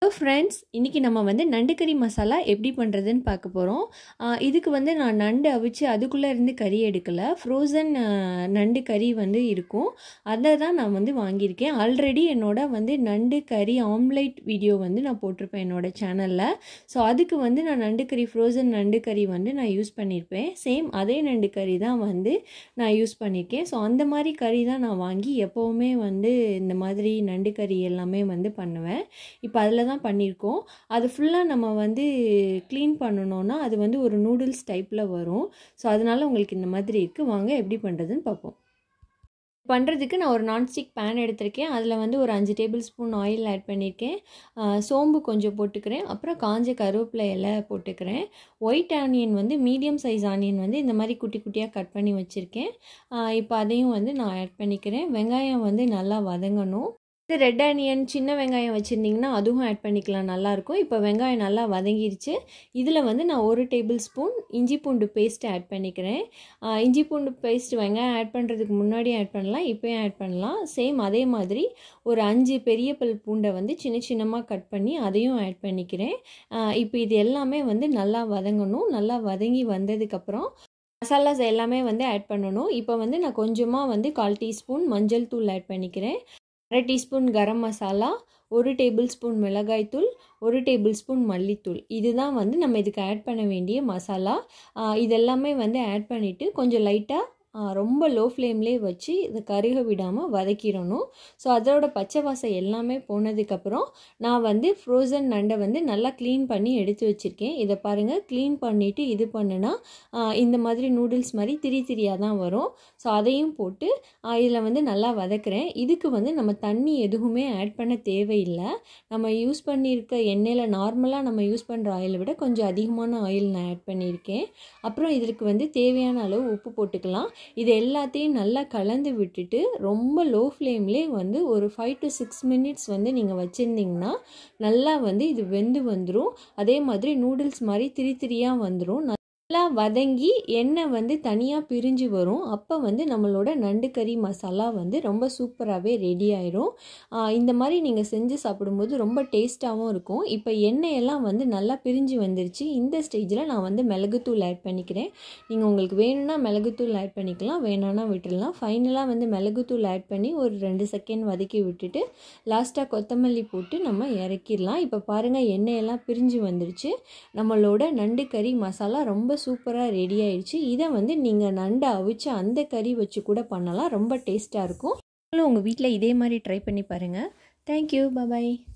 hello friends இன்றைக்கி நம்ம வந்து நண்டு கறி மசாலா எப்படி பண்ணுறதுன்னு பார்க்க போகிறோம் இதுக்கு வந்து நான் நண்டு அவிச்சு அதுக்குள்ளே இருந்து கறி எடுக்கலை ஃப்ரோசன் நண்டு கறி வந்து இருக்கும் அதை தான் நான் வந்து வாங்கியிருக்கேன் ஆல்ரெடி என்னோட வந்து நண்டு கறி ஆம்லேட் வீடியோ வந்து நான் போட்டிருப்பேன் என்னோட சேனலில் ஸோ அதுக்கு வந்து நான் நண்டு கறி ஃப்ரோசன் நண்டு கறி வந்து நான் யூஸ் பண்ணியிருப்பேன் சேம் அதே நண்டு கறி தான் வந்து நான் யூஸ் பண்ணியிருக்கேன் ஸோ அந்த மாதிரி கறி தான் நான் வாங்கி எப்போவுமே வந்து இந்த மாதிரி நண்டு கறி எல்லாமே வந்து பண்ணுவேன் இப்போ அதில் தான் பண்ணியிருக்கோம் அது ஃபுல்லாக நம்ம வந்து க்ளீன் பண்ணணுன்னா அது வந்து ஒரு நூடுல்ஸ் டைப்பில் வரும் ஸோ அதனால் உங்களுக்கு இந்த மாதிரி இருக்குது வாங்க எப்படி பண்ணுறதுன்னு பார்ப்போம் பண்ணுறதுக்கு நான் ஒரு நான்ஸ்டிக் பேன் எடுத்திருக்கேன் அதில் வந்து ஒரு அஞ்சு டேபிள் ஸ்பூன் ஆயில் ஆட் பண்ணியிருக்கேன் சோம்பு கொஞ்சம் போட்டுக்கிறேன் அப்புறம் காஞ்ச கருவேப்பிலை இலை போட்டுக்கிறேன் ஒயிட் ஆனியன் வந்து மீடியம் சைஸ் ஆனியன் வந்து இந்த மாதிரி குட்டி குட்டியாக கட் பண்ணி வச்சுருக்கேன் இப்போ அதையும் வந்து நான் ஆட் பண்ணிக்கிறேன் வெங்காயம் வந்து நல்லா வதங்கணும் இது ரெட் ஆனியன் சின்ன வெங்காயம் வச்சுருந்திங்கன்னா அதுவும் ஆட் பண்ணிக்கலாம் நல்லாயிருக்கும் இப்போ வெங்காயம் நல்லா வதங்கிருச்சு இதில் வந்து நான் ஒரு டேபிள் ஸ்பூன் இஞ்சி பூண்டு பேஸ்ட் ஆட் பண்ணிக்கிறேன் இஞ்சி பூண்டு பேஸ்ட் வெங்காயம் ஆட் பண்ணுறதுக்கு முன்னாடி ஆட் பண்ணலாம் இப்போயும் ஆட் பண்ணலாம் சேம் அதே மாதிரி ஒரு அஞ்சு பெரிய பல் பூண்டை வந்து சின்ன சின்னமாக கட் பண்ணி அதையும் ஆட் பண்ணிக்கிறேன் இப்போ இது எல்லாமே வந்து நல்லா வதங்கணும் நல்லா வதங்கி வந்ததுக்கப்புறம் மசாலாஸ் எல்லாமே வந்து ஆட் பண்ணணும் இப்போ வந்து நான் கொஞ்சமாக வந்து கால் டீஸ்பூன் மஞ்சள் தூள் ஆட் பண்ணிக்கிறேன் அரை டீஸ்பூன் கரம் மசாலா ஒரு டேபிள் ஸ்பூன் மிளகாய்த்தூள் ஒரு டேபிள் ஸ்பூன் மல்லித்தூள் இதுதான் வந்து நம்ம இதுக்கு ஆட் பண்ண வேண்டிய மசாலா இதெல்லாமே வந்து ஆட் பண்ணிவிட்டு கொஞ்சம் லைட்டாக ரொம்ப லோ ஃப்ளேம்லேயே வச்சு இதை கருக விடாமல் வதக்கிடணும் ஸோ அதோட பச்சை வாசம் எல்லாமே போனதுக்கப்புறம் நான் வந்து ஃப்ரோசன் நண்டை வந்து நல்லா க்ளீன் பண்ணி எடுத்து வச்சுருக்கேன் இதை பாருங்கள் க்ளீன் பண்ணிவிட்டு இது பண்ணுனா இந்த மாதிரி நூடுல்ஸ் மாதிரி திரி திரியாக தான் வரும் ஸோ அதையும் போட்டு இதில் வந்து நல்லா வதக்குறேன் இதுக்கு வந்து நம்ம தண்ணி எதுவுமே ஆட் பண்ண தேவையில்லை நம்ம யூஸ் பண்ணியிருக்க எண்ணெயில் நார்மலாக நம்ம யூஸ் பண்ணுற ஆயிலை விட கொஞ்சம் அதிகமான ஆயில் நான் ஆட் பண்ணியிருக்கேன் அப்புறம் இதற்கு வந்து தேவையான அளவு உப்பு போட்டுக்கலாம் இது எல்லாத்தையும் நல்லா கலந்து விட்டுட்டு ரொம்ப லோ ஃப்ளேம்லேயே வந்து ஒரு ஃபைவ் டு சிக்ஸ் மினிட்ஸ் வந்து நீங்கள் வச்சுருந்திங்கன்னா நல்லா வந்து இது வெந்து வந்துடும் அதே மாதிரி நூடுல்ஸ் மாதிரி திரி திரியாக வந்துடும் நல்லா வதங்கி எண்ணெய் வந்து தனியாக பிரிஞ்சு வரும் அப்போ வந்து நம்மளோட நண்டு கறி மசாலா வந்து ரொம்ப சூப்பராகவே ரெடி ஆயிரும் இந்த மாதிரி நீங்கள் செஞ்சு சாப்பிடும்போது ரொம்ப டேஸ்ட்டாகவும் இருக்கும் இப்போ எண்ணெயெல்லாம் வந்து நல்லா பிரிஞ்சு வந்துருச்சு இந்த ஸ்டேஜில் நான் வந்து மிளகுத்தூள் ஆட் பண்ணிக்கிறேன் நீங்கள் உங்களுக்கு வேணும்னா மிளகுத்தூள் ஆட் பண்ணிக்கலாம் வேணான்னா விட்டுடலாம் ஃபைனலாக வந்து மிளகுத்தூள் ஆட் பண்ணி ஒரு ரெண்டு செகண்ட் வதக்கி விட்டுட்டு லாஸ்ட்டாக கொத்தமல்லி போட்டு நம்ம இறக்கிடலாம் இப்போ பாருங்கள் எண்ணெயெல்லாம் பிரிஞ்சு வந்துருச்சு நம்மளோட நண்டு கறி மசாலா ரொம்ப சூப்பராக ரெடி ஆயிடுச்சு இதை வந்து நீங்கள் நண்டை அவிச்சு அந்த கறி வச்சு கூட பண்ணலாம் ரொம்ப டேஸ்ட்டாக இருக்கும் உங்கள் வீட்டில் இதே மாதிரி ட்ரை பண்ணி பாருங்கள் தேங்க்யூ பபாய்